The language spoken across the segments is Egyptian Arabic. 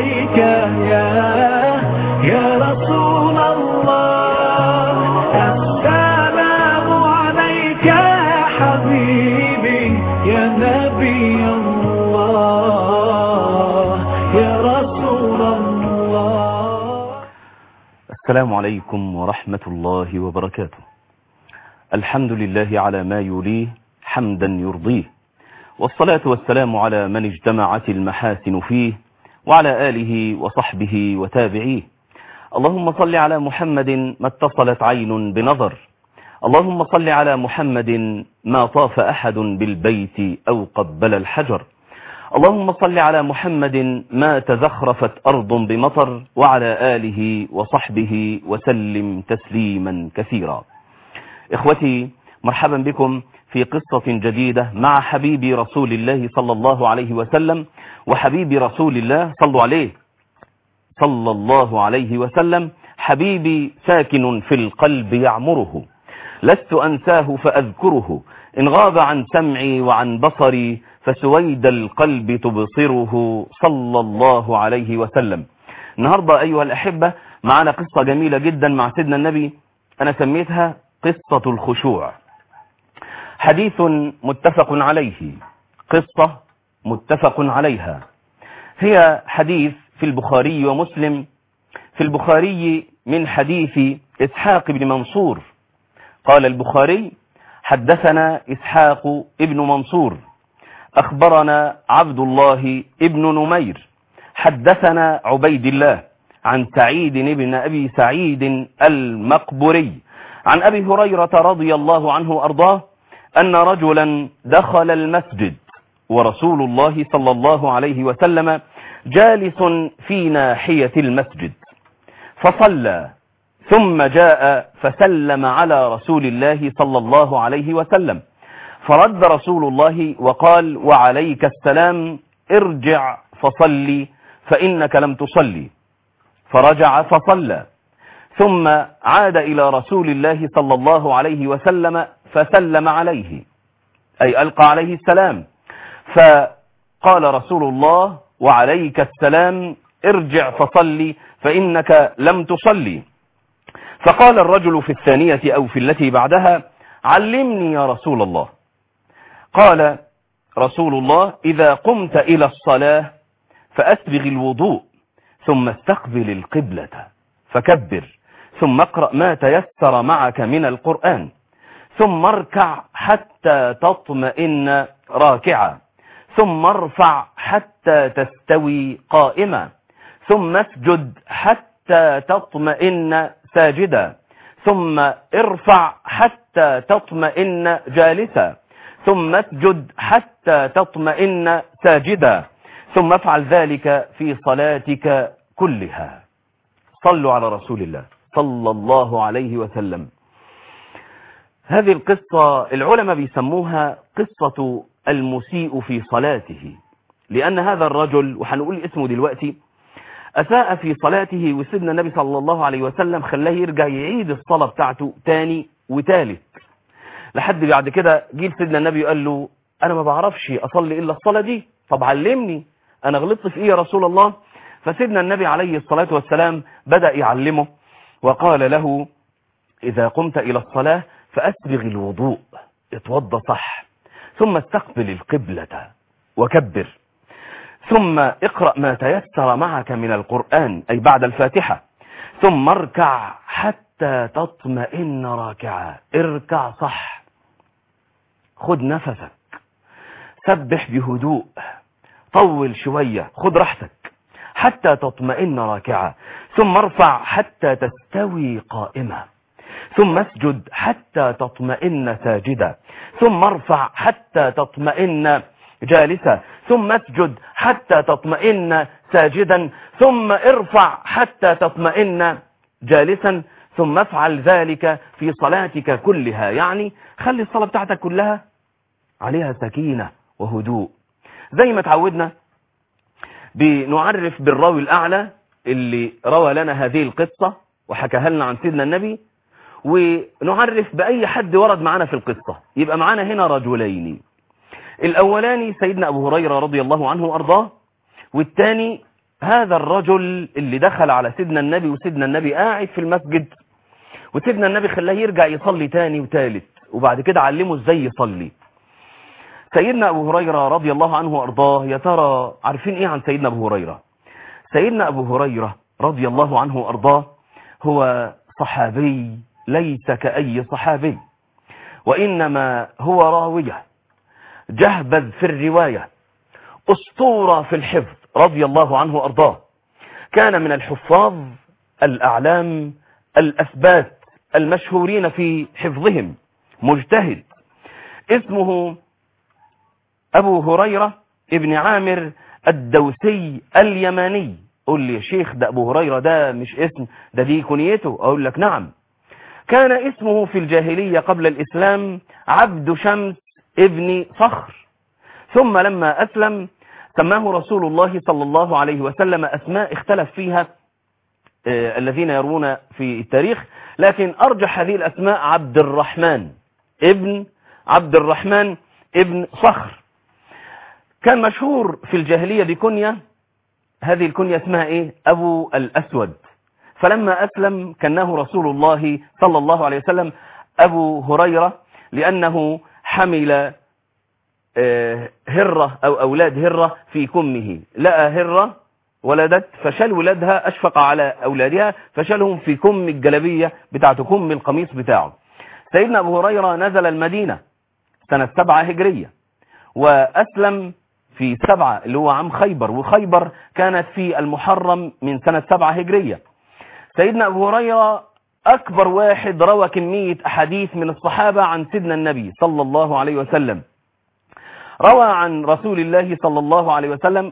عليك يا يا رسول الله السلام عليك يا حبيبي يا نبي الله يا رسول الله السلام عليكم ورحمة الله وبركاته الحمد لله على ما يليه حمدا يرضيه والصلاة والسلام على من اجتمعت المحاسن فيه وعلى آله وصحبه وتابعيه اللهم صل على محمد ما اتصلت عين بنظر اللهم صل على محمد ما طاف أحد بالبيت أو قبل الحجر اللهم صل على محمد ما تزخرفت أرض بمطر وعلى آله وصحبه وسلم تسليما كثيرا إخوتي مرحبا بكم في قصة جديدة مع حبيب رسول الله صلى الله عليه وسلم وحبيب رسول الله صلوا عليه صلى الله عليه وسلم حبيبي ساكن في القلب يعمره لست أنساه فأذكره إن غاب عن سمعي وعن بصري فسويد القلب تبصره صلى الله عليه وسلم النهاردة أيها الأحبة معنا قصة جميلة جدا مع سيدنا النبي أنا سميتها قصة الخشوع حديث متفق عليه قصة متفق عليها هي حديث في البخاري ومسلم في البخاري من حديث إسحاق بن منصور قال البخاري حدثنا إسحاق ابن منصور أخبرنا عبد الله ابن نمير حدثنا عبيد الله عن سعيد بن أبي سعيد المقبري عن أبي هريرة رضي الله عنه أرضاه أن رجلا دخل المسجد ورسول الله صلى الله عليه وسلم جالس في ناحية المسجد فصلى ثم جاء فسلم على رسول الله صلى الله عليه وسلم فرد رسول الله وقال وعليك السلام ارجع فصلي فإنك لم تصلي فرجع فصلى ثم عاد إلى رسول الله صلى الله عليه وسلم فسلم عليه أي ألقى عليه السلام فقال رسول الله وعليك السلام ارجع فصلي فإنك لم تصلي فقال الرجل في الثانية أو في التي بعدها علمني يا رسول الله قال رسول الله إذا قمت إلى الصلاة فأسبغ الوضوء ثم استقبل القبلة فكبر ثم اقرأ ما تيسر معك من القرآن ثم اركع حتى تطمئن راكعا ثم ارفع حتى تستوي قائما ثم اسجد حتى تطمئن ساجدا ثم ارفع حتى تطمئن جالسا ثم اسجد حتى تطمئن ساجدا ثم افعل ذلك في صلاتك كلها صلوا على رسول الله صلى الله عليه وسلم هذه القصة العلماء بيسموها قصة المسيء في صلاته لأن هذا الرجل وحنقول اسمه دلوقتي أساء في صلاته وسيدنا النبي صلى الله عليه وسلم خلاه يرجع يعيد الصلاة بتاعته تاني وتالت لحد بعد كده جيل سيدنا النبي قال له أنا ما بعرفش أصلي إلا الصلاة دي طب علمني أنا غلطت في إيه يا رسول الله فسيدنا النبي عليه الصلاة والسلام بدأ يعلمه وقال له إذا قمت إلى الصلاة فأسبغ الوضوء اتوضى صح ثم استقبل القبلة وكبر ثم اقرأ ما تيسر معك من القرآن أي بعد الفاتحة ثم اركع حتى تطمئن راكعا اركع صح خد نفسك سبح بهدوء طول شوية خد راحتك حتى تطمئن راكعا ثم ارفع حتى تستوي قائمة ثم اسجد حتى تطمئن ساجدا ثم ارفع حتى تطمئن جالسا ثم اسجد حتى تطمئن ساجدا ثم ارفع حتى تطمئن جالسا ثم افعل ذلك في صلاتك كلها يعني خلي الصلاة بتاعتك كلها عليها سكينة وهدوء زي ما تعودنا بنعرف بالراوي الأعلى اللي روى لنا هذه القصة وحكاها لنا عن سيدنا النبي ونعرف بأي حد ورد معنا في القصة يبقى معنا هنا رجلين الأولاني سيدنا أبو هريرة رضي الله عنه وأرضاه والثاني هذا الرجل اللي دخل على سيدنا النبي وسيدنا النبي قاعد في المسجد وسيدنا النبي خلاه يرجع يصلي تاني وتالت وبعد كده علمه ازاي يصلي سيدنا أبو هريرة رضي الله عنه وأرضاه يا ترى عارفين إيه عن سيدنا أبو هريرة سيدنا أبو هريرة رضي الله عنه وأرضاه هو صحابي ليس كأي صحابي وإنما هو راوية جهبذ في الرواية أسطورة في الحفظ رضي الله عنه وأرضاه كان من الحفاظ الأعلام الأثبات المشهورين في حفظهم مجتهد اسمه أبو هريرة ابن عامر الدوسي اليماني قول لي يا شيخ ده أبو هريرة ده مش اسم ده دي كنيته أقول لك نعم كان اسمه في الجاهلية قبل الإسلام عبد شمس ابن صخر ثم لما أسلم سماه رسول الله صلى الله عليه وسلم أسماء اختلف فيها آه الذين يرون في التاريخ لكن أرجح هذه الأسماء عبد الرحمن ابن عبد الرحمن ابن صخر كان مشهور في الجاهلية بكنية هذه الكنية اسمها ايه ابو الاسود فلما اسلم كناه رسول الله صلى الله عليه وسلم ابو هريرة لانه حمل هرة او اولاد هرة في كمه لقى هرة ولدت فشل ولادها اشفق على اولادها فشلهم في كم الجلبية بتاعته كم القميص بتاعه سيدنا ابو هريرة نزل المدينة سنة سبعة هجرية واسلم في سبعة اللي هو عام خيبر وخيبر كانت في المحرم من سنة سبعة هجرية سيدنا أبو هريرة أكبر واحد روى كمية أحاديث من الصحابة عن سيدنا النبي صلى الله عليه وسلم روى عن رسول الله صلى الله عليه وسلم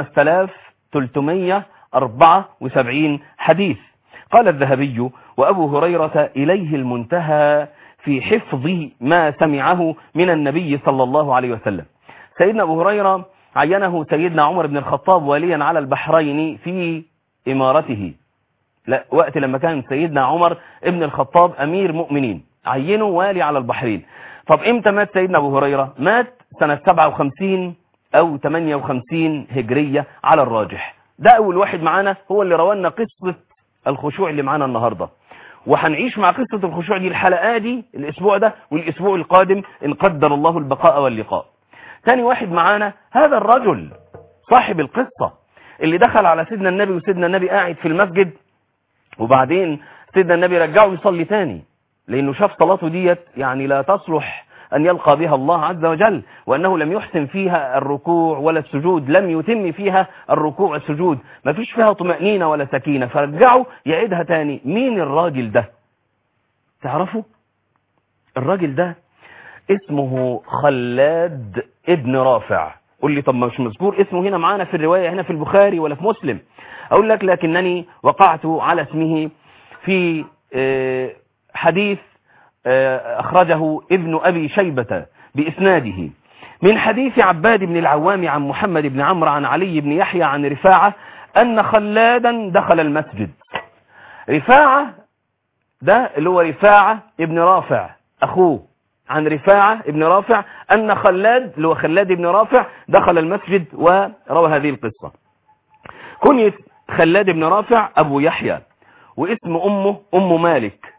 5374 حديث قال الذهبي وأبو هريرة إليه المنتهى في حفظ ما سمعه من النبي صلى الله عليه وسلم سيدنا أبو هريرة عينه سيدنا عمر بن الخطاب واليا على البحرين في إمارته لا وقت لما كان سيدنا عمر ابن الخطاب أمير مؤمنين عينه والي على البحرين طب امتى مات سيدنا أبو هريرة مات سنة 57 أو 58 هجرية على الراجح ده أول واحد معانا هو اللي روانا قصة الخشوع اللي معانا النهاردة وهنعيش مع قصة الخشوع دي الحلقة دي الأسبوع ده والأسبوع القادم إن قدر الله البقاء واللقاء تاني واحد معانا هذا الرجل صاحب القصة اللي دخل على سيدنا النبي وسيدنا النبي قاعد في المسجد وبعدين سيدنا النبي رجعه يصلي تاني لأنه شاف صلاته ديت يعني لا تصلح أن يلقى بها الله عز وجل وأنه لم يحسن فيها الركوع ولا السجود لم يتم فيها الركوع والسجود ما فيش فيها طمأنينة ولا سكينة فرجعه يعيدها تاني مين الراجل ده تعرفوا الراجل ده اسمه خلاد ابن رافع قول لي طب مش مذكور اسمه هنا معانا في الرواية هنا في البخاري ولا في مسلم اقول لك لكنني وقعت على اسمه في حديث اخرجه ابن ابي شيبة باسناده من حديث عباد بن العوام عن محمد بن عمرو عن علي بن يحيى عن رفاعة ان خلادا دخل المسجد رفاعة ده اللي هو رفاعة ابن رافع اخوه عن رفاعة ابن رافع أن خلاد اللي هو خلاد ابن رافع دخل المسجد وروى هذه القصة كنية خلاد ابن رافع أبو يحيى واسم أمه أم مالك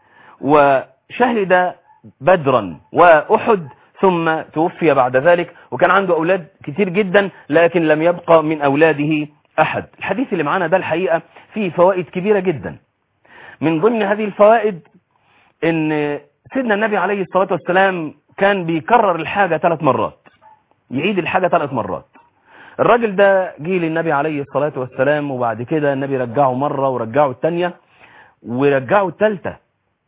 وشهد بدرا وأحد ثم توفي بعد ذلك وكان عنده أولاد كتير جدا لكن لم يبقى من أولاده أحد الحديث اللي معانا ده الحقيقة فيه فوائد كبيرة جدا من ضمن هذه الفوائد ان سيدنا النبي عليه الصلاة والسلام كان بيكرر الحاجة ثلاث مرات يعيد الحاجة ثلاث مرات الراجل ده جه للنبي عليه الصلاة والسلام وبعد كده النبي رجعه مرة ورجعه الثانية ورجعه الثالثة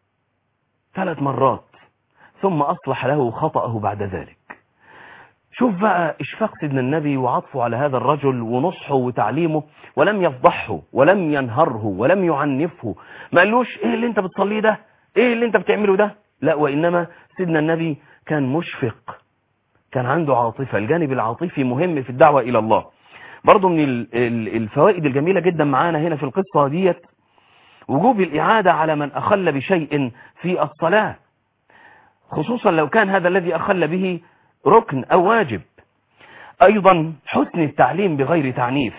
ثلاث مرات ثم أصلح له خطأه بعد ذلك شوف بقى إشفاق سيدنا النبي وعطفه على هذا الرجل ونصحه وتعليمه ولم يفضحه ولم ينهره ولم يعنفه ما قالوش ايه اللي انت بتصليه ده ايه اللي انت بتعمله ده لا وإنما سيدنا النبي كان مشفق كان عنده عاطفة الجانب العاطفي مهم في الدعوة إلى الله برضو من الفوائد الجميلة جدا معانا هنا في القصة ديت وجوب الإعادة على من أخل بشيء في الصلاة خصوصا لو كان هذا الذي أخل به ركن أو واجب أيضا حسن التعليم بغير تعنيف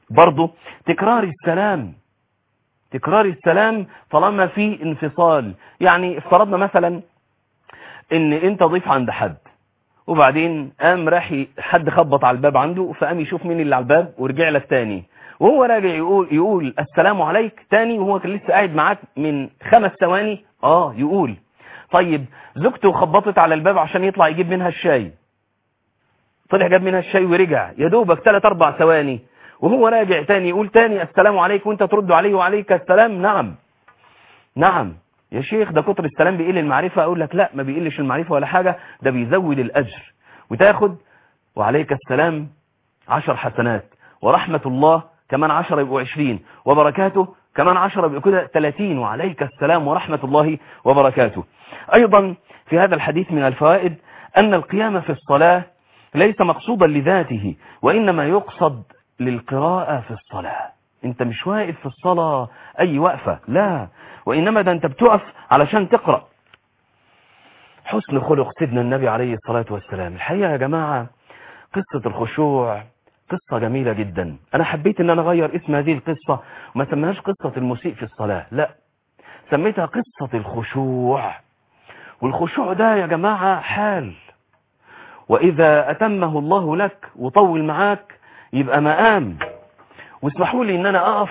برضو تكرار السلام تكرار السلام طالما في انفصال يعني افترضنا مثلا ان انت ضيف عند حد وبعدين قام راح حد خبط على الباب عنده فقام يشوف مين اللي على الباب ورجع لك تاني وهو راجع يقول يقول السلام عليك تاني وهو كان لسه قاعد معاك من خمس ثواني اه يقول طيب زوجته خبطت على الباب عشان يطلع يجيب منها الشاي طلع جاب منها الشاي ورجع يا دوبك ثلاث اربع ثواني وهو راجع تاني يقول تاني السلام عليك وانت ترد عليه وعليك السلام نعم نعم يا شيخ ده كتر السلام بيقل المعرفة اقول لك لا ما بيقلش المعرفة ولا حاجة ده بيزود الاجر وتاخد وعليك السلام عشر حسنات ورحمة الله كمان عشر يبقوا عشرين وبركاته كمان عشر يبقوا كده تلاتين وعليك السلام ورحمة الله وبركاته ايضا في هذا الحديث من الفوائد ان القيام في الصلاة ليس مقصودا لذاته وانما يقصد للقراءة في الصلاة انت مش واقف في الصلاة اي وقفة لا وانما ده انت بتقف علشان تقرأ حسن خلق سيدنا النبي عليه الصلاة والسلام الحقيقة يا جماعة قصة الخشوع قصة جميلة جدا انا حبيت ان انا اغير اسم هذه القصة وما سميهاش قصة المسيء في الصلاة لا سميتها قصة الخشوع والخشوع ده يا جماعة حال واذا اتمه الله لك وطول معاك يبقى مقام واسمحوا لي ان انا اقف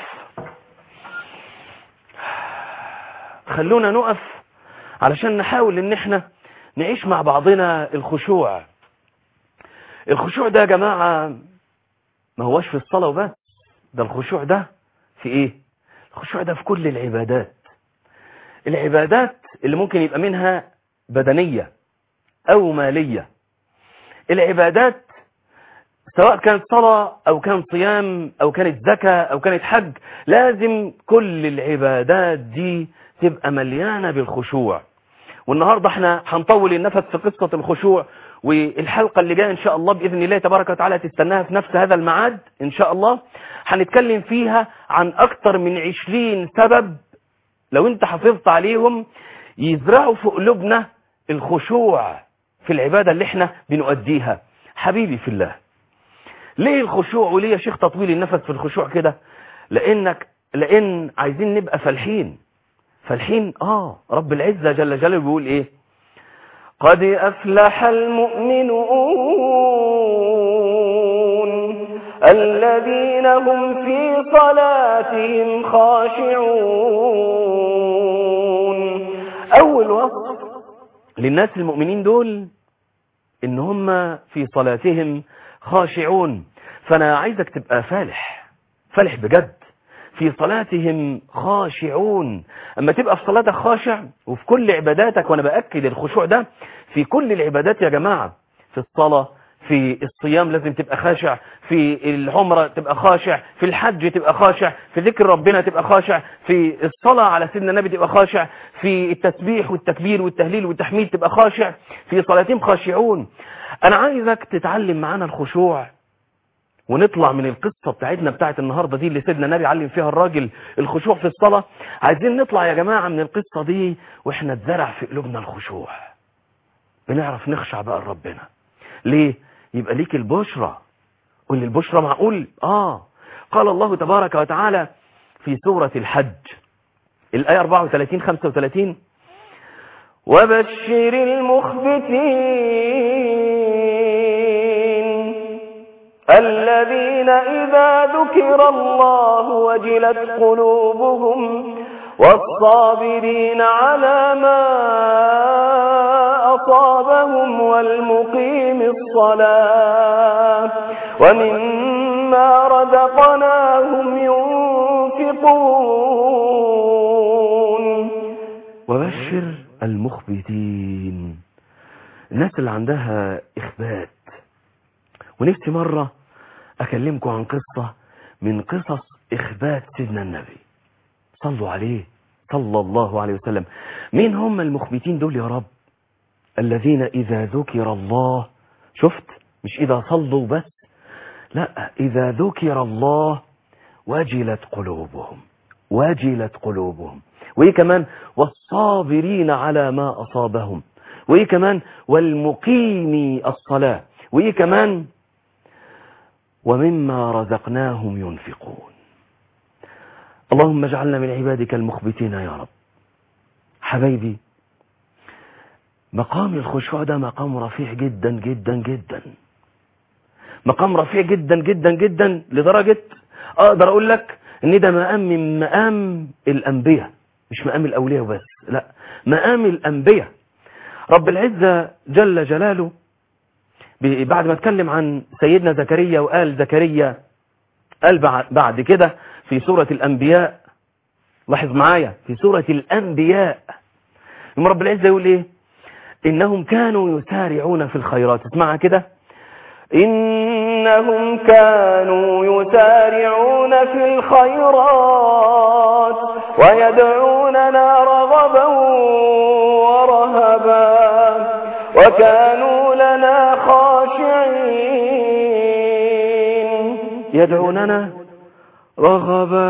خلونا نقف علشان نحاول ان احنا نعيش مع بعضنا الخشوع الخشوع ده يا جماعة ما هوش في الصلاة وبس ده الخشوع ده في ايه الخشوع ده في كل العبادات العبادات اللي ممكن يبقى منها بدنية او مالية العبادات سواء كانت صلاة او كان صيام او كانت زكاة او كانت حج لازم كل العبادات دي تبقى مليانة بالخشوع والنهاردة احنا هنطول النفس في قصة الخشوع والحلقة اللي جاية ان شاء الله بإذن الله تبارك وتعالى تستناها في نفس هذا الميعاد ان شاء الله هنتكلم فيها عن اكتر من عشرين سبب لو انت حافظت عليهم يزرعوا في قلوبنا الخشوع في العبادة اللي احنا بنؤديها حبيبي في الله ليه الخشوع وليه يا شيخ تطويل النفس في الخشوع كده لانك لان عايزين نبقى فالحين فالحين اه رب العزة جل جلاله بيقول ايه قد افلح المؤمنون الذين هم في صلاتهم خاشعون اول وصف للناس المؤمنين دول ان هم في صلاتهم خاشعون فانا عايزك تبقى فالح فالح بجد في صلاتهم خاشعون اما تبقى في صلاتك خاشع وفي كل عباداتك وانا باكد الخشوع ده في كل العبادات يا جماعه في الصلاه في الصيام لازم تبقى خاشع في العمرة تبقى خاشع في الحج تبقى خاشع في ذكر ربنا تبقى خاشع في الصلاة على سيدنا النبي تبقى خاشع في التسبيح والتكبير والتهليل والتحميد تبقى خاشع في صلاتهم خاشعون انا عايزك تتعلم معانا الخشوع ونطلع من القصة بتاعتنا بتاعت النهاردة دي اللي سيدنا النبي علم فيها الراجل الخشوع في الصلاة عايزين نطلع يا جماعة من القصة دي واحنا اتزرع في قلوبنا الخشوع بنعرف نخشع بقى لربنا ليه يبقى ليك البشرى قول لي البشرى معقول اه قال الله تبارك وتعالى في سورة الحج الآية 34 35 وبشر المخبتين الذين إذا ذكر الله وجلت قلوبهم والصابرين على ما أصابهم والمقيم الصلاة ومما رزقناهم ينفقون وبشر المخبتين الناس اللي عندها إخبات ونفسي مرة أكلمكم عن قصة من قصص إخبات سيدنا النبي صلوا عليه صلى الله عليه وسلم مين هم المخبتين دول يا رب الذين إذا ذكر الله شفت مش إذا صلوا بس لا إذا ذكر الله وجلت قلوبهم وجلت قلوبهم وإيه كمان والصابرين على ما أصابهم وإيه كمان والمقيمي الصلاة وإيه كمان ومما رزقناهم ينفقون اللهم اجعلنا من عبادك المخبتين يا رب حبايبي مقام الخشوع ده مقام رفيع جدا جدا جدا مقام رفيع جدا جدا جدا لدرجة اقدر اقول لك ان ده مقام من مقام الانبياء مش مقام الاولياء بس لا مقام الانبياء رب العزة جل جلاله بعد ما اتكلم عن سيدنا زكريا وقال زكريا قال بعد كده في سورة الأنبياء لاحظ معايا في سورة الأنبياء لما رب العزة يقول إيه إنهم كانوا يسارعون في الخيرات اسمعها كده إنهم كانوا يسارعون في الخيرات ويدعوننا رغبا ورهبا وكانوا لنا خاشعين يدعوننا رغبا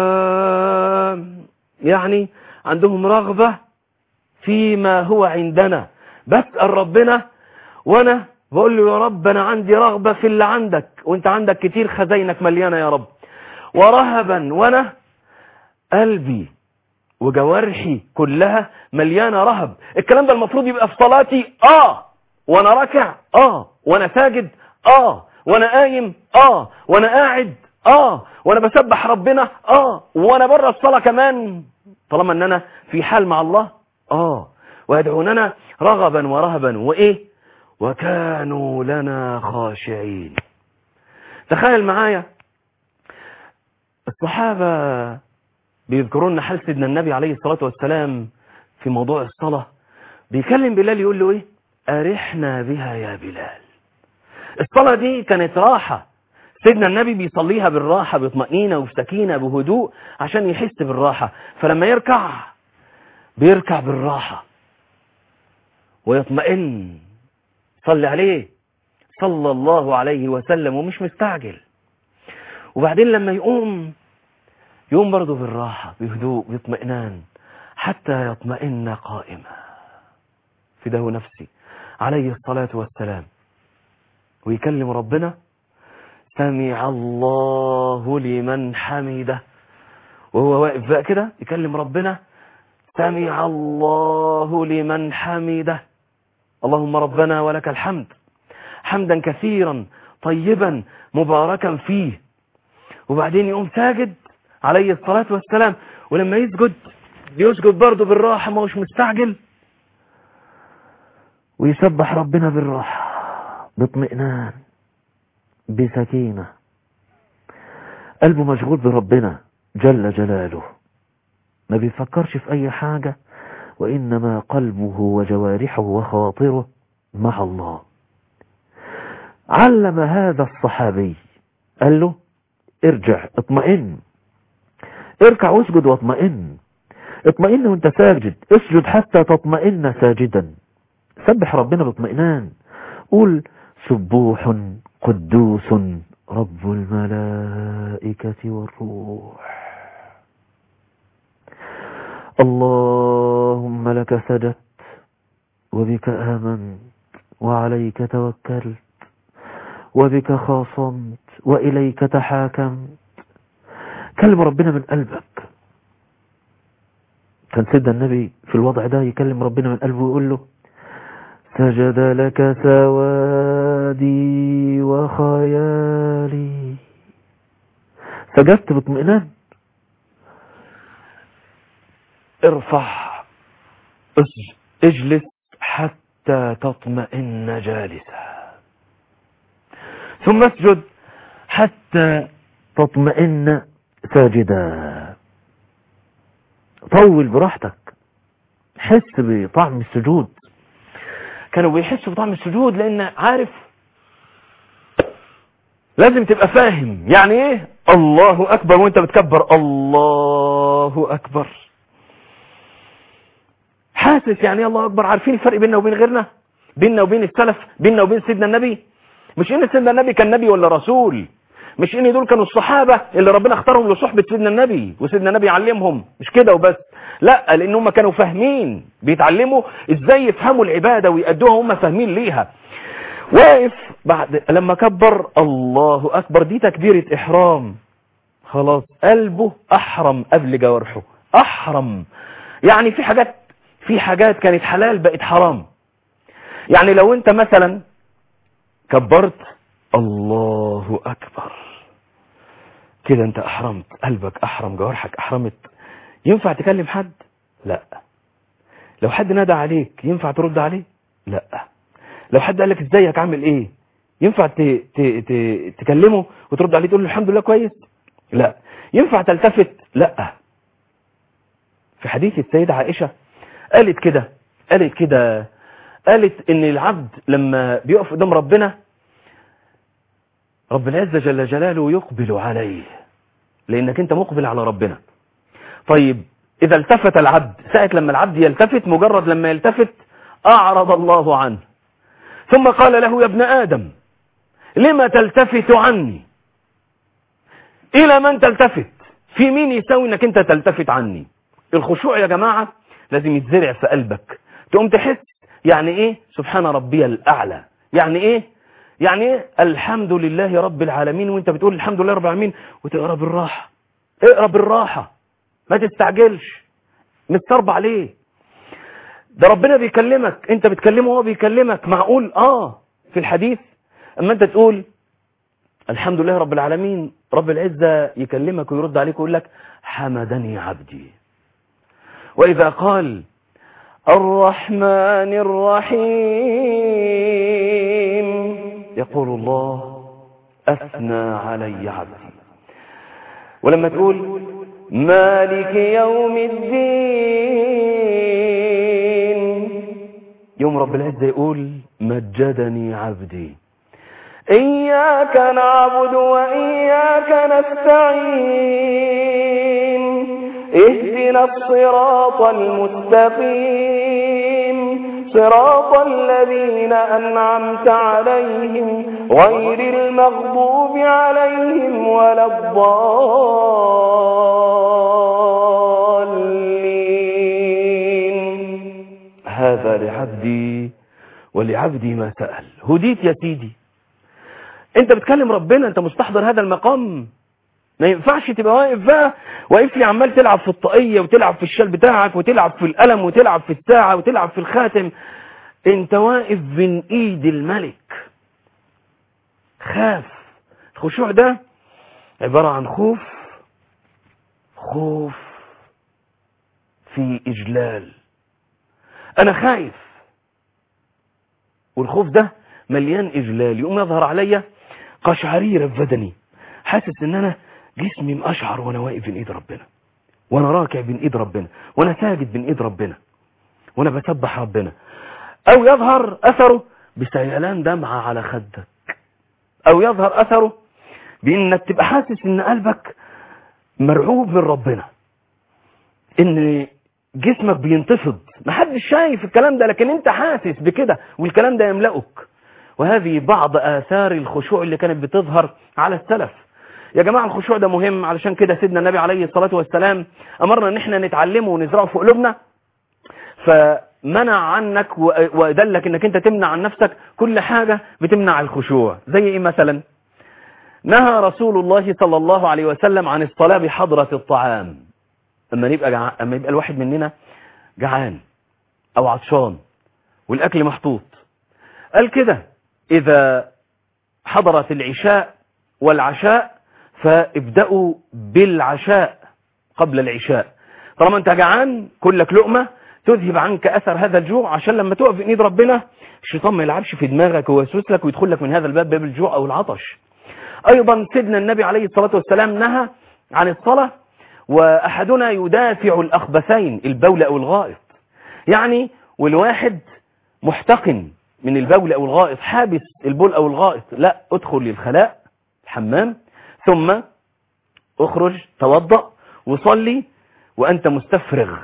يعني عندهم رغبة فيما هو عندنا بسأل ربنا وانا بقول له يا رب انا عندي رغبة في اللي عندك وانت عندك كتير خزينك مليانة يا رب ورهبا وانا قلبي وجوارحي كلها مليانة رهب الكلام ده المفروض يبقى في صلاتي اه وانا راكع اه وانا ساجد اه وانا قايم اه وانا قاعد اه وانا بسبح ربنا اه وانا بره الصلاة كمان طالما ان انا في حال مع الله اه ويدعوننا رغبا ورهبا وايه وكانوا لنا خاشعين تخيل معايا الصحابة بيذكرون حال سيدنا النبي عليه الصلاة والسلام في موضوع الصلاة بيكلم بلال يقول له ايه أرحنا بها يا بلال الصلاة دي كانت راحة سيدنا النبي بيصليها بالراحة بطمأنينة وبسكينة بهدوء عشان يحس بالراحة فلما يركع بيركع بالراحة ويطمئن صلي عليه صلى الله عليه وسلم ومش مستعجل وبعدين لما يقوم يقوم برضه بالراحة بهدوء باطمئنان حتى يطمئن قائما فداه نفسي عليه الصلاة والسلام ويكلم ربنا سمع الله لمن حمده وهو واقف بقى كده يكلم ربنا سمع الله لمن حمده اللهم ربنا ولك الحمد حمدا كثيرا طيبا مباركا فيه وبعدين يقوم ساجد عليه الصلاة والسلام ولما يسجد بيسجد برضه بالراحة ما هوش مستعجل ويسبح ربنا بالراحة باطمئنان بسكينة قلبه مشغول بربنا جل جلاله ما بيفكرش في أي حاجة وإنما قلبه وجوارحه وخواطره مع الله علم هذا الصحابي قال له ارجع اطمئن اركع واسجد واطمئن اطمئن وانت ساجد اسجد حتى تطمئن ساجدا سبح ربنا باطمئنان قول سبوح قدوس رب الملائكة والروح اللهم لك سجدت وبك آمنت وعليك توكلت وبك خاصمت وإليك تحاكمت كلم ربنا من قلبك كان سيدنا النبي في الوضع ده يكلم ربنا من قلبه ويقول له سجد لك سوادي وخيالي سجدت باطمئنان ارفع اجلس حتى تطمئن جالسا ثم اسجد حتى تطمئن ساجدا طول براحتك حس بطعم السجود كانوا بيحسوا بطعم السجود لان عارف لازم تبقى فاهم يعني ايه الله اكبر وانت بتكبر الله اكبر حاسس يعني ايه الله اكبر عارفين الفرق بيننا وبين غيرنا بيننا وبين السلف بيننا وبين سيدنا النبي مش ان سيدنا النبي كان نبي ولا رسول مش ان دول كانوا الصحابة اللي ربنا اختارهم لصحبة سيدنا النبي وسيدنا النبي علمهم مش كده وبس لا لان هم كانوا فاهمين بيتعلموا ازاي يفهموا العبادة ويأدوها هم فاهمين ليها واقف بعد لما كبر الله اكبر دي تكبيرة احرام خلاص قلبه احرم قبل جوارحه احرم يعني في حاجات في حاجات كانت حلال بقت حرام يعني لو انت مثلا كبرت الله اكبر كده انت احرمت قلبك احرم جوارحك احرمت ينفع تكلم حد لا لو حد نادى عليك ينفع ترد عليه لا لو حد قال لك ازيك عامل ايه ينفع ت... ت... ت... تكلمه وترد عليه تقول له الحمد لله كويس لا ينفع تلتفت لا في حديث السيدة عائشة قالت كده قالت كده قالت ان العبد لما بيقف قدام ربنا رب العزة جل جلاله يقبل عليه لانك انت مقبل على ربنا طيب اذا التفت العبد ساعة لما العبد يلتفت مجرد لما يلتفت اعرض الله عنه ثم قال له يا ابن ادم لما تلتفت عني الى من تلتفت في مين يساوي انك انت تلتفت عني الخشوع يا جماعة لازم يتزرع في قلبك تقوم تحس يعني ايه سبحان ربي الاعلى يعني ايه يعني ايه الحمد لله رب العالمين وانت بتقول الحمد لله رب العالمين وتقرا بالراحه اقرا بالراحه ما تستعجلش مستربع ليه ده ربنا بيكلمك انت بتكلمه وهو بيكلمك معقول اه في الحديث اما انت تقول الحمد لله رب العالمين رب العزة يكلمك ويرد عليك ويقول لك حمدني عبدي وإذا قال الرحمن الرحيم يقول الله أثنى علي عبدي ولما تقول مالك يوم الدين يوم رب العزة يقول مجدني عبدي إياك نعبد وإياك نستعين اهدنا الصراط المستقيم صراط الذين أنعمت عليهم غير المغضوب عليهم ولا الضالين هذا لعبدي ولعبدي ما سأل هديت يا سيدي انت بتكلم ربنا انت مستحضر هذا المقام ما ينفعش تبقى واقف بقى واقف لي عمال تلعب في الطاقية وتلعب في الشال بتاعك وتلعب في القلم وتلعب في الساعة وتلعب في الخاتم انت واقف بين ايد الملك خاف الخشوع ده عبارة عن خوف خوف في اجلال انا خايف والخوف ده مليان اجلال يقوم يظهر عليا قشعريرة في بدني حاسس ان انا جسمي مقشعر وانا واقف بين ايد ربنا وانا راكع بين ايد ربنا وانا ساجد بين ايد ربنا وانا بسبح ربنا او يظهر اثره بسيلان دمعة على خدك او يظهر اثره بانك تبقى حاسس ان قلبك مرعوب من ربنا ان جسمك بينتفض محدش شايف الكلام ده لكن انت حاسس بكده والكلام ده يملأك وهذه بعض آثار الخشوع اللي كانت بتظهر على السلف يا جماعة الخشوع ده مهم علشان كده سيدنا النبي عليه الصلاة والسلام أمرنا ان احنا نتعلمه ونزرعه في قلوبنا فمنع عنك ودلك انك انت تمنع عن نفسك كل حاجة بتمنع الخشوع زي ايه مثلا نهى رسول الله صلى الله عليه وسلم عن الصلاة بحضرة الطعام اما يبقى جع... اما يبقى الواحد مننا جعان او عطشان والاكل محطوط قال كده اذا حضرت العشاء والعشاء فابدأوا بالعشاء قبل العشاء طالما انت جعان كلك لقمة تذهب عنك اثر هذا الجوع عشان لما تقف بين ايد ربنا الشيطان ما يلعبش في دماغك ويوسوس لك ويدخل لك من هذا الباب باب الجوع او العطش ايضا سيدنا النبي عليه الصلاة والسلام نهى عن الصلاة واحدنا يدافع الاخبثين البول او الغائط يعني والواحد محتقن من البول او الغائط حابس البول او الغائط لا ادخل للخلاء الحمام ثم اخرج توضأ وصلي وانت مستفرغ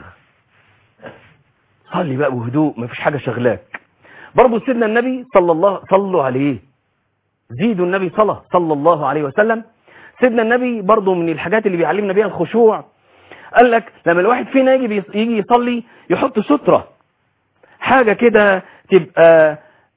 صلي بقى بهدوء مفيش حاجة شغلاك برضو سيدنا النبي صلى الله صلوا عليه زيدوا النبي صلى صلى الله عليه وسلم سيدنا النبي برضو من الحاجات اللي بيعلمنا بيها الخشوع قال لك لما الواحد فينا يجي يجي يصلي يحط سترة حاجة كده تبقى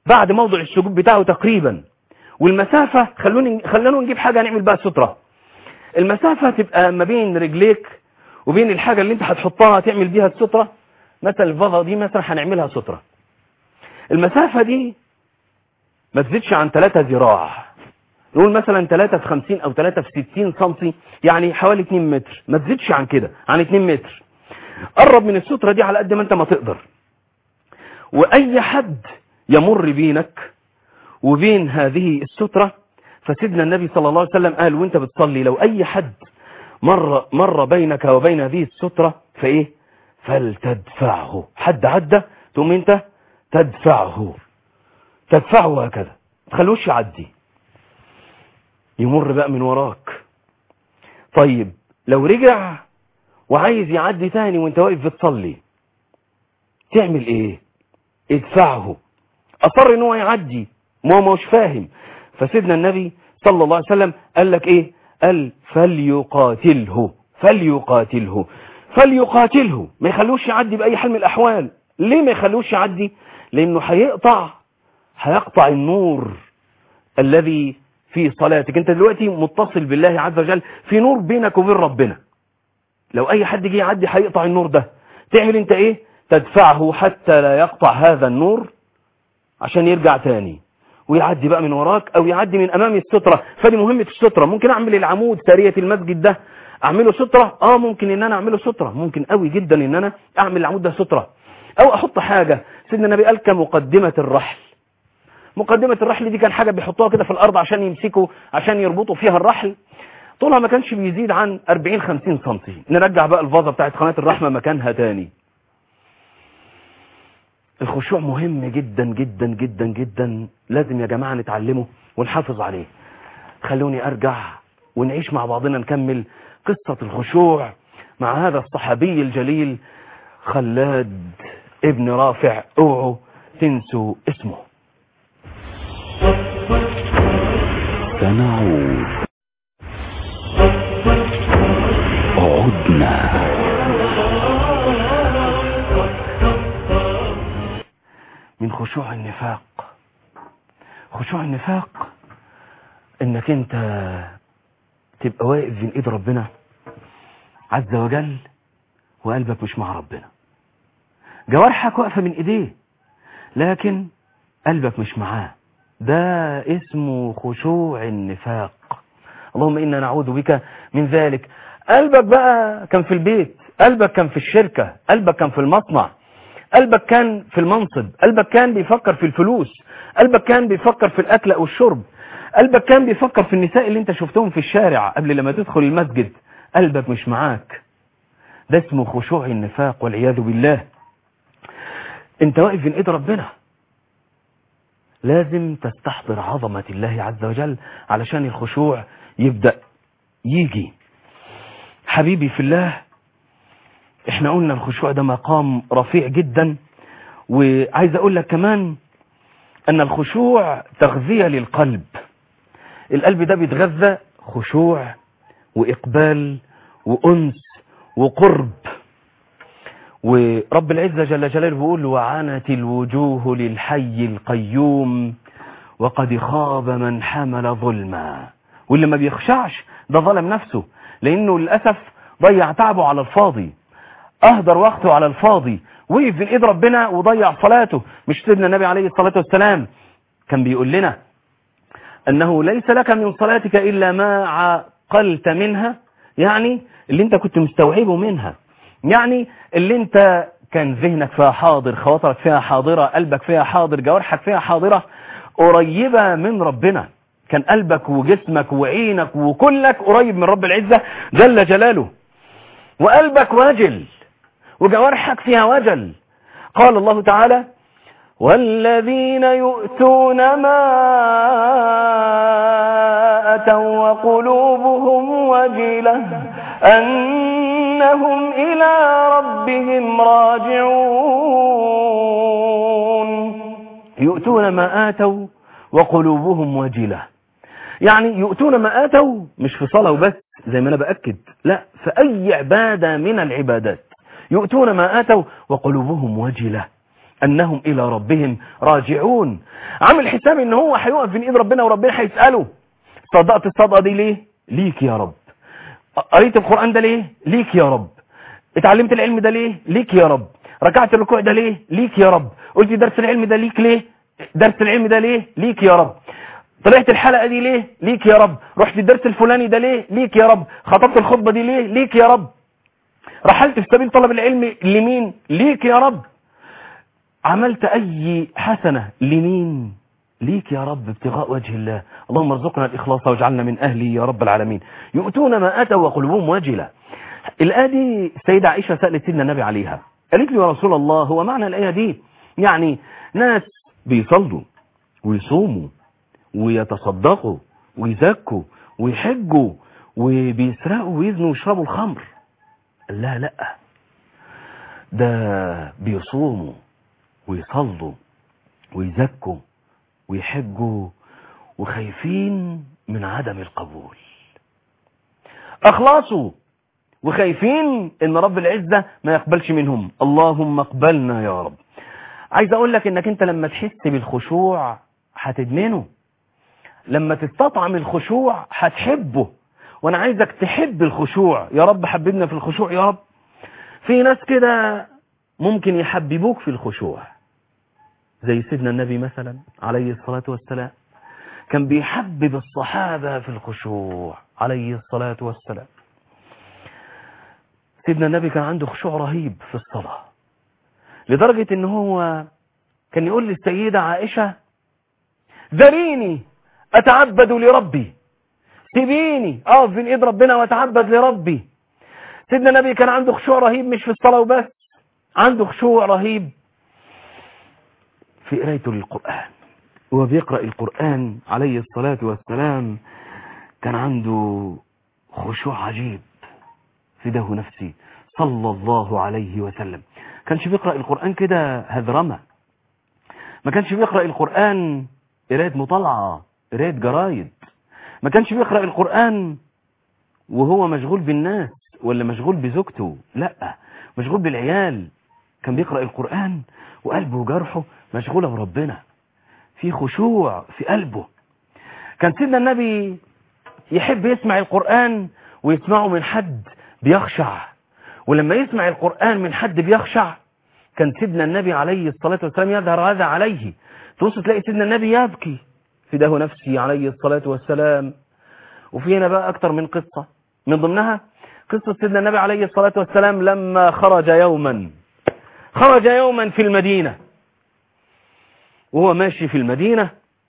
بعد موضع السجود بتاعه تقريبا والمسافة خلوني خلونا نجيب حاجة نعمل بها سترة المسافة تبقى ما بين رجليك وبين الحاجة اللي انت هتحطها تعمل بيها السترة مثلا الفضة دي مثلا هنعملها سترة المسافة دي ما تزيدش عن 3 ذراع نقول مثلا 3 في 50 او 3 في 60 سنتي يعني حوالي 2 متر ما تزيدش عن كده عن 2 متر قرب من السترة دي على قد ما انت ما تقدر واي حد يمر بينك وبين هذه السترة فسيدنا النبي صلى الله عليه وسلم قال وانت بتصلي لو اي حد مر, مر بينك وبين هذه السترة فايه فلتدفعه حد عدى تقوم انت تدفعه تدفعه هكذا تخلوش يعدي يمر بقى من وراك طيب لو رجع وعايز يعدي تاني وانت واقف بتصلي تعمل ايه ادفعه اصر ان هو يعدي ما هو مش فاهم فسيدنا النبي صلى الله عليه وسلم قال لك ايه قال فليقاتله فليقاتله فليقاتله ما يخلوش يعدي باي حال من الاحوال ليه ما يخلوش يعدي لانه هيقطع هيقطع النور الذي في صلاتك انت دلوقتي متصل بالله عز وجل في نور بينك وبين ربنا لو اي حد جه يعدي هيقطع النور ده تعمل انت ايه تدفعه حتى لا يقطع هذا النور عشان يرجع تاني ويعدي بقى من وراك او يعدي من امام السترة فدي مهمة السترة ممكن اعمل العمود سارية المسجد ده اعمله سترة اه ممكن ان انا اعمله سترة ممكن قوي جدا ان انا اعمل العمود ده سترة او احط حاجة سيدنا النبي قال كمقدمة الرحل مقدمة الرحل دي كان حاجة بيحطوها كده في الارض عشان يمسكوا عشان يربطوا فيها الرحل طولها ما كانش بيزيد عن 40 50 سم نرجع بقى الفازة بتاعت قناة الرحمة مكانها تاني الخشوع مهم جدا جدا جدا جدا لازم يا جماعة نتعلمه ونحافظ عليه خلوني ارجع ونعيش مع بعضنا نكمل قصة الخشوع مع هذا الصحابي الجليل خلاد ابن رافع اوعوا تنسوا اسمه سنعود عدنا من خشوع النفاق خشوع النفاق انك انت تبقى واقف بين ايد ربنا عز وجل وقلبك مش مع ربنا جوارحك واقفة من ايديه لكن قلبك مش معاه ده اسمه خشوع النفاق اللهم إنا نعوذ بك من ذلك قلبك بقى كان في البيت قلبك كان في الشركة قلبك كان في المصنع قلبك كان في المنصب قلبك كان بيفكر في الفلوس قلبك كان بيفكر في الأكل أو الشرب قلبك كان بيفكر في النساء اللي انت شفتهم في الشارع قبل لما تدخل المسجد قلبك مش معاك ده اسمه خشوع النفاق والعياذ بالله انت واقف بين ايد ربنا لازم تستحضر عظمة الله عز وجل علشان الخشوع يبدأ يجي حبيبي في الله احنا قلنا الخشوع ده مقام رفيع جدا وعايز اقول لك كمان ان الخشوع تغذية للقلب القلب ده بيتغذى خشوع واقبال وانس وقرب ورب العزة جل جلاله بيقول وعنت الوجوه للحي القيوم وقد خاب من حمل ظلما واللي ما بيخشعش ده ظلم نفسه لانه للأسف ضيع تعبه على الفاضي اهدر وقته على الفاضي وقف بين ايد ربنا وضيع صلاته مش سيدنا النبي عليه الصلاة والسلام كان بيقول لنا انه ليس لك من صلاتك الا ما عقلت منها يعني اللي انت كنت مستوعبه منها يعني اللي انت كان ذهنك فيها حاضر خواطرك فيها حاضرة قلبك فيها حاضر جوارحك فيها حاضرة قريبة من ربنا كان قلبك وجسمك وعينك وكلك قريب من رب العزة جل جلاله وقلبك واجل وجوارحك فيها وجل قال الله تعالى والذين يؤتون ما أتوا وقلوبهم وجلة أنهم إلى ربهم راجعون يؤتون ما آتوا وقلوبهم وجلة يعني يؤتون ما آتوا مش في صلاة وبس زي ما أنا بأكد لا في أي عبادة من العبادات يؤتون ما آتوا وقلوبهم وجلة أنهم إلى ربهم راجعون عامل حساب إن هو هيقف بين إيد ربنا وربنا هيسأله صدقت الصدقة دي ليه ليك يا رب قريت القرآن ده ليه ليك يا رب اتعلمت العلم ده ليه ليك يا رب ركعت الركوع ده ليه ليك يا رب قلت درس العلم ده ليك ليه درس العلم ده ليه ليك يا رب طلعت الحلقة دي ليه ليك يا رب رحت الدرس الفلاني ده ليه ليك يا رب خطبت الخطبة دي ليه ليك يا رب رحلت في سبيل طلب العلم لمين ليك يا رب عملت أي حسنة لمين ليك يا رب ابتغاء وجه الله اللهم ارزقنا الإخلاص واجعلنا من أهله يا رب العالمين يؤتون ما أتوا وقلوبهم واجلة الآية دي السيدة عائشة سألت سيدنا النبي عليها قالت له يا رسول الله هو معنى الآية دي يعني ناس بيصلوا ويصوموا ويتصدقوا ويزكوا ويحجوا وبيسرقوا ويزنوا ويشربوا الخمر قال لا لا ده بيصوموا ويصلوا ويزكوا ويحجوا وخايفين من عدم القبول اخلصوا وخايفين ان رب العزة ما يقبلش منهم اللهم اقبلنا يا رب عايز اقول لك انك انت لما تحس بالخشوع هتدمنه لما تستطعم الخشوع هتحبه وانا عايزك تحب الخشوع يا رب حببنا في الخشوع يا رب في ناس كده ممكن يحببوك في الخشوع زي سيدنا النبي مثلا عليه الصلاة والسلام كان بيحبب الصحابة في الخشوع عليه الصلاة والسلام سيدنا النبي كان عنده خشوع رهيب في الصلاة لدرجة ان هو كان يقول للسيدة عائشة ذريني اتعبد لربي سيبيني اقف بين ايد ربنا واتعبد لربي سيدنا النبي كان عنده خشوع رهيب مش في الصلاة وبس عنده خشوع رهيب في قرايته للقرآن وهو بيقرأ القرآن عليه الصلاة والسلام كان عنده خشوع عجيب فداه نفسي صلى الله عليه وسلم كانش بيقرأ القرآن كده هذرمة ما كانش بيقرأ القرآن قراية مطالعة قراية جرايد ما كانش بيقرأ القرآن وهو مشغول بالناس ولا مشغول بزوجته لا مشغول بالعيال كان بيقرأ القرآن وقلبه وجرحه مشغولة بربنا في خشوع في قلبه كان سيدنا النبي يحب يسمع القرآن ويسمعه من حد بيخشع ولما يسمع القرآن من حد بيخشع كان سيدنا النبي عليه الصلاة والسلام يظهر هذا عليه تبص تلاقي سيدنا النبي يبكي فداه نفسي عليه الصلاة والسلام وفي هنا بقى أكتر من قصة من ضمنها قصة سيدنا النبي عليه الصلاة والسلام لما خرج يوما خرج يوما في المدينة وهو ماشي في المدينة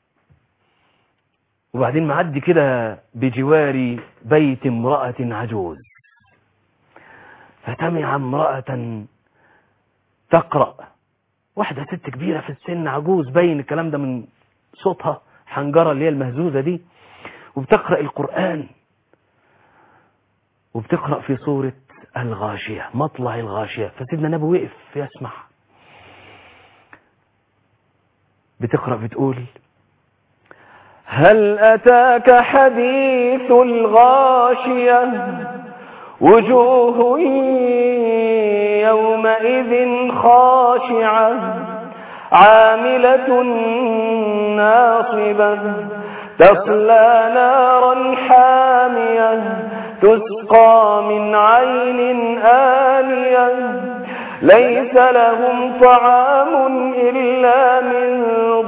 وبعدين معدي كده بجوار بيت امرأة عجوز فتمع امرأة تقرأ واحدة ست كبيرة في السن عجوز باين الكلام ده من صوتها حنجرة اللي هي المهزوزة دي وبتقرأ القرآن وبتقرأ في سورة الغاشية مطلع الغاشية فسيدنا النبي وقف يسمع بتقرأ بتقول هل أتاك حديث الغاشية وجوه يومئذ خاشعة عاملة ناصبة تصلى نارا حامية تسقى من عين آنية ليس لهم طعام إلا من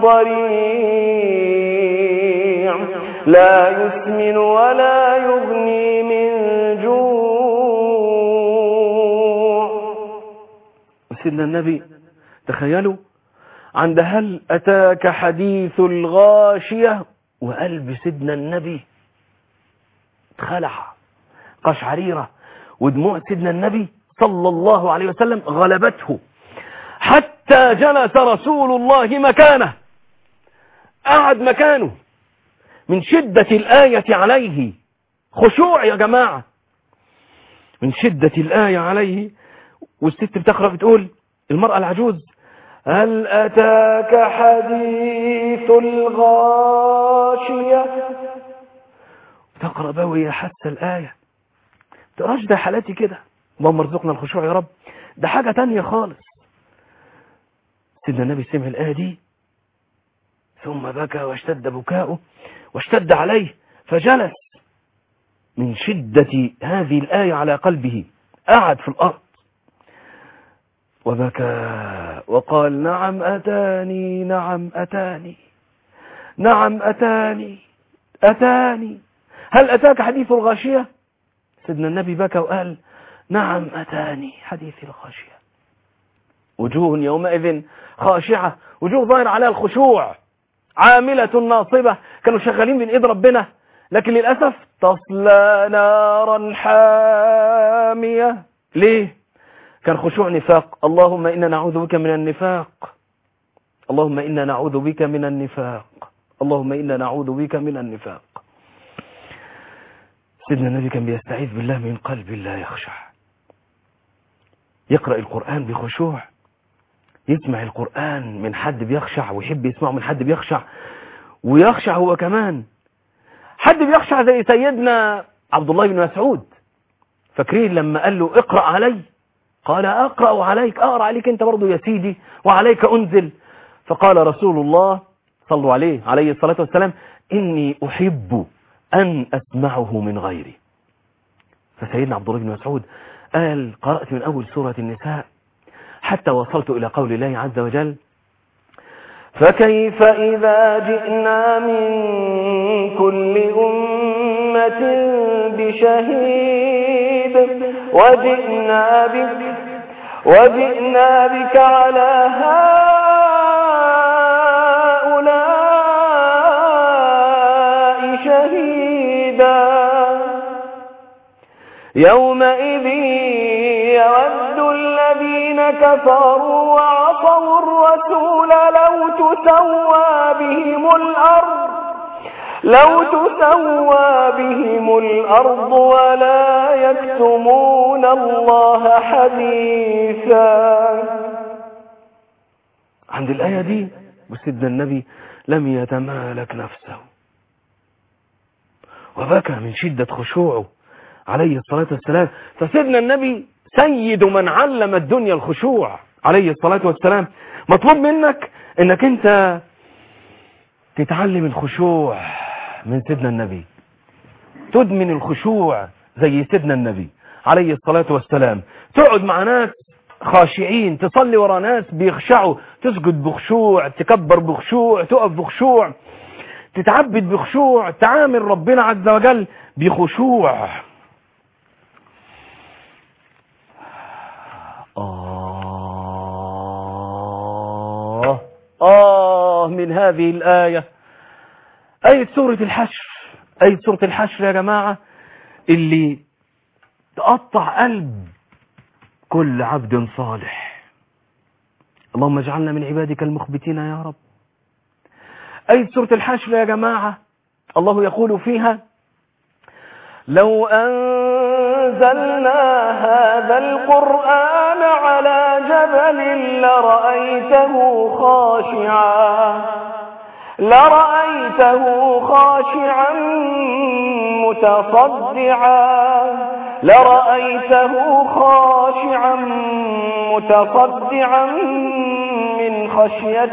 ضريع لا يسمن ولا يغني من جوع سيدنا النبي تخيلوا عند هل أتاك حديث الغاشية وقلب سيدنا النبي اتخلع قشعريرة ودموع سيدنا النبي صلى الله عليه وسلم غلبته حتى جلس رسول الله مكانه قعد مكانه من شدة الآية عليه خشوع يا جماعة من شدة الآية عليه والست بتقرأ بتقول المرأة العجوز هل أتاك حديث الغاشية تقرأ بقى وهي حاسة الآية تقراش ده حالاتي كده اللهم ارزقنا الخشوع يا رب ده حاجة تانية خالص سيدنا النبي سمع الآية دي ثم بكى واشتد بكاؤه واشتد عليه فجلس من شدة هذه الآية على قلبه قعد في الأرض وبكى وقال نعم أتاني نعم أتاني نعم أتاني أتاني هل أتاك حديث الغاشية سيدنا النبي بكى وقال نعم أتاني حديث الغاشية وجوه يومئذ خاشعة وجوه ظاهر عليها الخشوع عاملة ناصبة كانوا شغالين من إيد ربنا لكن للأسف تصلى نارا حامية ليه كان خشوع نفاق اللهم إنا نعوذ بك من النفاق اللهم إنا نعوذ بك من النفاق اللهم إنا نعوذ بك من النفاق سيدنا النبي كان بيستعيذ بالله من قلب لا يخشع يقرأ القرآن بخشوع يسمع القرآن من حد بيخشع ويحب يسمعه من حد بيخشع ويخشع هو كمان حد بيخشع زي سيدنا عبد الله بن مسعود فاكرين لما قال له اقرأ علي قال أقرأ عليك أقرأ عليك أنت برضو يا سيدي وعليك أنزل فقال رسول الله صلوا عليه عليه الصلاة والسلام إني أحب أن أسمعه من غيري فسيدنا عبد الله بن مسعود قال قرأت من أول سورة النساء حتى وصلت إلى قول الله عز وجل فكيف إذا جئنا من كل أمة بشهيد وجئنا بك وجئنا بك على هؤلاء شهيدا يومئذ يود الذين كفروا وعصوا الرسول لو تسوى بهم الأرض لو تسوى بهم الأرض ولا يكتمون الله حديثا عند الآية دي وسيدنا النبي لم يتمالك نفسه وبكى من شدة خشوعه عليه الصلاة والسلام فسيدنا النبي سيد من علم الدنيا الخشوع عليه الصلاة والسلام مطلوب منك انك انت تتعلم الخشوع من سيدنا النبي تدمن الخشوع زي سيدنا النبي عليه الصلاة والسلام تقعد مع ناس خاشعين تصلي ورا ناس بيخشعوا تسجد بخشوع تكبر بخشوع تقف بخشوع تتعبد بخشوع تعامل ربنا عز وجل بخشوع آه آه من هذه الآية آية سورة الحشر آية سورة الحشر يا جماعة اللي تقطع قلب كل عبد صالح اللهم اجعلنا من عبادك المخبتين يا رب آية سورة الحشر يا جماعة الله يقول فيها لو أنزلنا هذا القرآن على جبل لرأيته خاشعا لرأيته خاشعا متصدعا لرأيته خاشعا متصدعا من خشية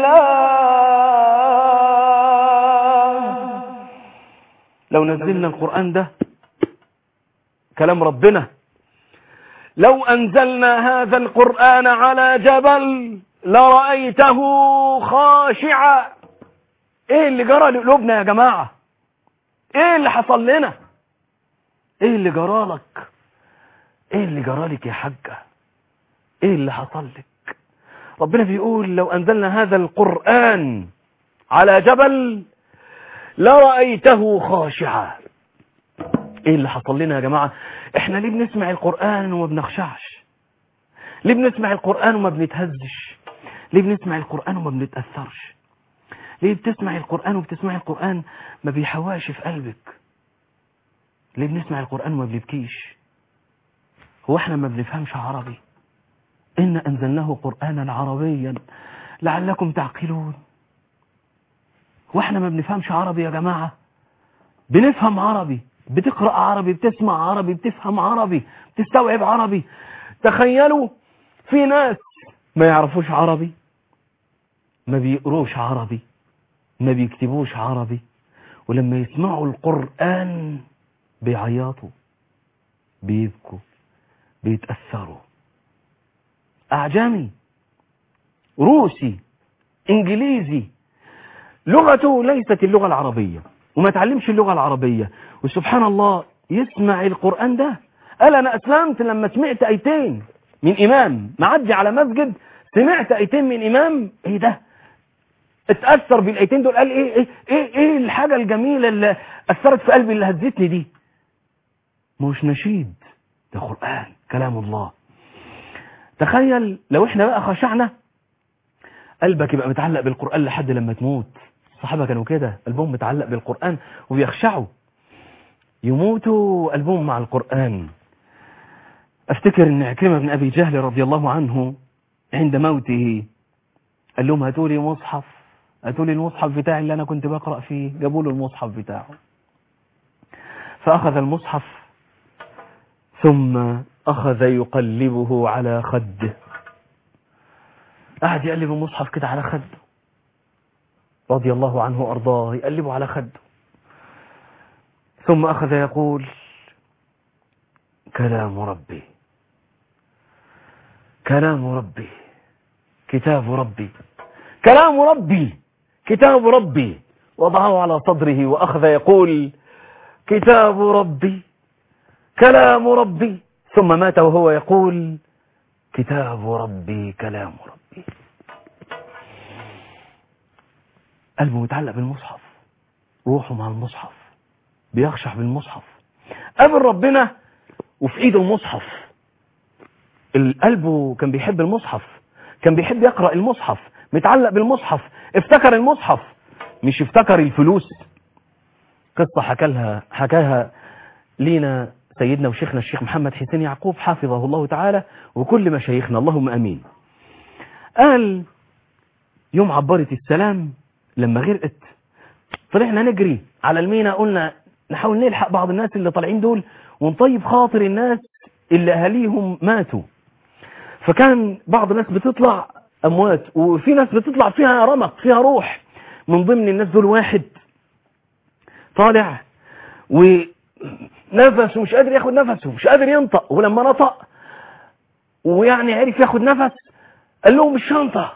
الله لو نزلنا القرآن ده كلام ربنا لو أنزلنا هذا القرآن على جبل لرأيته خاشعا ايه اللي جرى لقلوبنا يا جماعة ايه اللي حصل لنا ايه اللي جرالك ايه اللي جرالك يا حاجة ايه اللي حصل لك ربنا بيقول لو أنزلنا هذا القرآن على جبل لرأيته خاشعا ايه اللي حصل لنا يا جماعة احنا ليه بنسمع القرآن وما بنخشعش ليه بنسمع القرآن وما بنتهزش ليه بنسمع القرآن وما بنتأثرش ليه بتسمع القرآن وبتسمع القرآن ما بيحواش في قلبك ليه بنسمع القرآن وما بنبكيش هو احنا ما بنفهمش عربي إن أنزلناه قرآنا عربيا لعلكم تعقلون واحنا ما بنفهمش عربي يا جماعة بنفهم عربي بتقرأ عربي بتسمع عربي بتفهم عربي بتستوعب عربي تخيلوا في ناس ما يعرفوش عربي ما بيقروش عربي ما بيكتبوش عربي ولما يسمعوا القرآن بيعيطوا بيبكوا بيتأثروا أعجمي روسي إنجليزي لغته ليست اللغة العربية وما تعلمش اللغة العربية وسبحان الله يسمع القرآن ده قال أنا أسلمت لما سمعت أيتين من إمام معدي على مسجد سمعت أيتين من إمام إيه ده اتأثر بالأيتين دول قال إيه إيه إيه, إيه الحاجة الجميلة اللي أثرت في قلبي اللي هزتني دي مش نشيد ده قرآن كلام الله تخيل لو احنا بقى خشعنا قلبك يبقى متعلق بالقرآن لحد لما تموت الصحابة كانوا كده قلبهم متعلق بالقرآن وبيخشعوا يموتوا قلبهم مع القرآن افتكر ان عكرمة بن ابي جهل رضي الله عنه عند موته قال لهم هاتوا لي مصحف هاتوا لي المصحف بتاعي اللي انا كنت بقرأ فيه جابوا له المصحف بتاعه فاخذ المصحف ثم اخذ يقلبه على خده قعد يقلب المصحف كده على خده رضي الله عنه وارضاه يقلبه على خده ثم اخذ يقول كلام ربي كلام ربي كتاب ربي كلام ربي كتاب ربي وضعه على صدره وأخذ يقول كتاب ربي كلام ربي ثم مات وهو يقول كتاب ربي كلام ربي قلبه متعلق بالمصحف روحه مع المصحف بيخشع بالمصحف قابل ربنا وفي ايده المصحف قلبه كان بيحب المصحف كان بيحب يقرأ المصحف متعلق بالمصحف افتكر المصحف مش افتكر الفلوس قصة حكى لها حكاها لينا سيدنا وشيخنا الشيخ محمد حسين يعقوب حافظه الله تعالى وكل مشايخنا اللهم امين قال يوم عبرت السلام لما غرقت طلعنا نجري على المينا قلنا نحاول نلحق بعض الناس اللي طالعين دول ونطيب خاطر الناس اللي اهاليهم ماتوا فكان بعض الناس بتطلع اموات وفي ناس بتطلع فيها رمق فيها روح من ضمن الناس دول واحد طالع ونفسه مش قادر ياخد نفسه مش قادر ينطق ولما نطق ويعني عرف ياخد نفس قال لهم الشنطة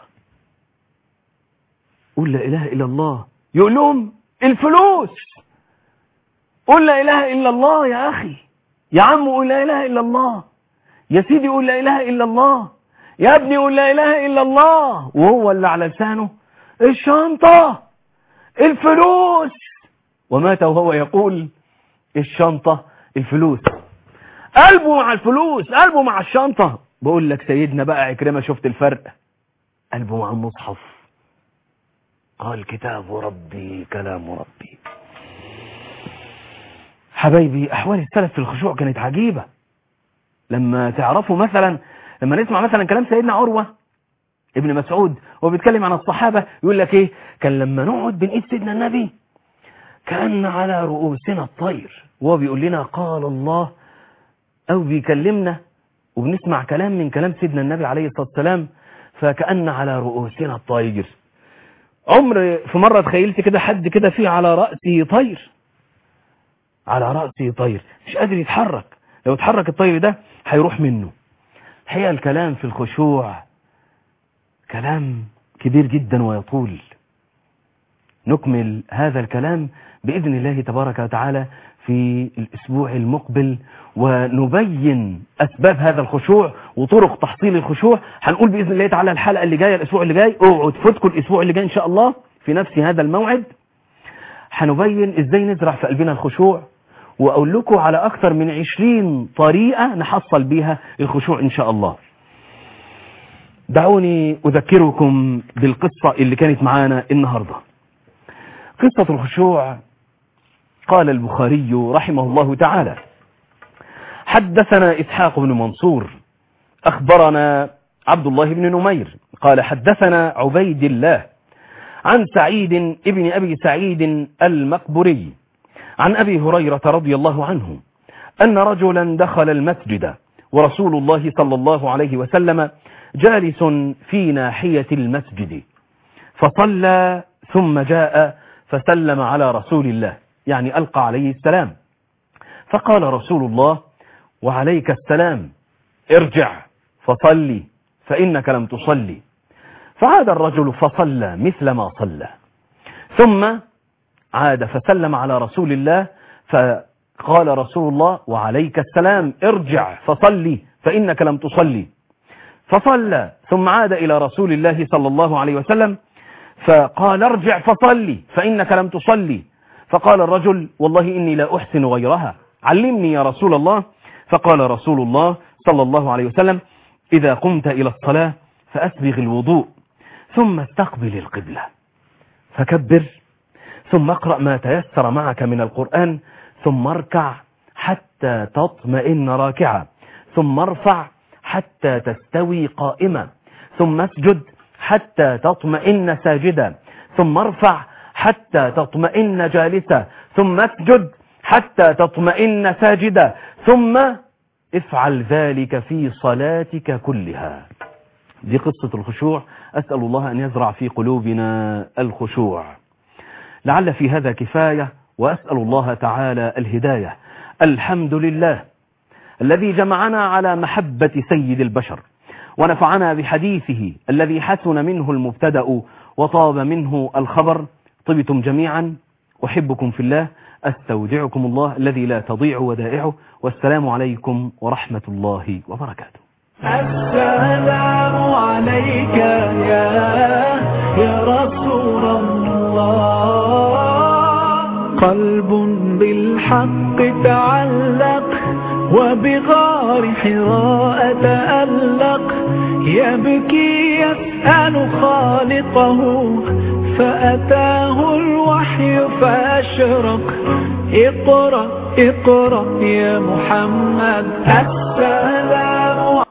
قول لا اله الا الله يقول لهم الفلوس قول لا اله الا الله يا اخي يا عم قول لا اله الا الله يا سيدي قول لا اله الا الله يا ابني قول لا اله الا الله وهو اللي على لسانه الشنطة الفلوس ومات وهو يقول الشنطة الفلوس قلبه مع الفلوس قلبه مع الشنطة بقول لك سيدنا بقى عكرمة شفت الفرق قلبه مع المصحف قال كتاب ربي كلام ربي حبايبي أحوال السلف في الخشوع كانت عجيبة لما تعرفوا مثلا لما نسمع مثلا كلام سيدنا عروة ابن مسعود وهو بيتكلم عن الصحابة يقول لك ايه كان لما نقعد بين ايد سيدنا النبي كان على رؤوسنا الطير وهو بيقول لنا قال الله او بيكلمنا وبنسمع كلام من كلام سيدنا النبي عليه الصلاة والسلام فكأن على رؤوسنا الطير عمر في مرة تخيلت كده حد كده فيه على رأسه طير على رأسه طير مش قادر يتحرك لو اتحرك الطير ده هيروح منه الحقيقة الكلام في الخشوع كلام كبير جدا ويطول نكمل هذا الكلام بإذن الله تبارك وتعالى في الأسبوع المقبل ونبين أسباب هذا الخشوع وطرق تحصيل الخشوع هنقول بإذن الله تعالى الحلقة اللي جاية الأسبوع اللي جاي اوعوا تفوتكم الأسبوع اللي جاي إن شاء الله في نفس هذا الموعد هنبين إزاي نزرع في قلبنا الخشوع وأقول لكم على أكثر من عشرين طريقة نحصل بيها الخشوع إن شاء الله دعوني أذكركم بالقصة اللي كانت معانا النهاردة قصة الخشوع قال البخاري رحمه الله تعالى حدثنا إسحاق بن منصور أخبرنا عبد الله بن نمير قال حدثنا عبيد الله عن سعيد ابن أبي سعيد المقبري عن أبي هريرة رضي الله عنه أن رجلا دخل المسجد ورسول الله صلى الله عليه وسلم جالس في ناحية المسجد فصلى ثم جاء فسلم على رسول الله يعني ألقى عليه السلام فقال رسول الله وعليك السلام ارجع فصلي فإنك لم تصلي فعاد الرجل فصلى مثل ما صلى ثم عاد فسلم على رسول الله فقال رسول الله وعليك السلام ارجع فصلي فإنك لم تصلي فصلى ثم عاد إلى رسول الله صلى الله عليه وسلم فقال ارجع فصلي فإنك لم تصلي فقال الرجل والله إني لا أحسن غيرها علمني يا رسول الله فقال رسول الله صلى الله عليه وسلم إذا قمت إلى الصلاة فأسبغ الوضوء ثم استقبل القبلة فكبر ثم اقرأ ما تيسر معك من القرآن ثم اركع حتى تطمئن راكعا ثم ارفع حتى تستوي قائما ثم اسجد حتى تطمئن ساجدا ثم ارفع حتى تطمئن جالسا ثم اسجد حتى تطمئن ساجدا ثم افعل ذلك في صلاتك كلها دي قصة الخشوع أسأل الله أن يزرع في قلوبنا الخشوع لعل في هذا كفاية وأسأل الله تعالى الهداية الحمد لله الذي جمعنا على محبة سيد البشر ونفعنا بحديثه الذي حسن منه المبتدأ وطاب منه الخبر طبتم جميعا أحبكم في الله أستودعكم الله الذي لا تضيع ودائعه والسلام عليكم ورحمة الله وبركاته السلام عليك يا يا رسول الله قلب بالحق تعلق وبغار حراء تألق يبكي يسأل خالقه فأتاه الوحي فأشرق اقرأ اقرأ يا محمد السلام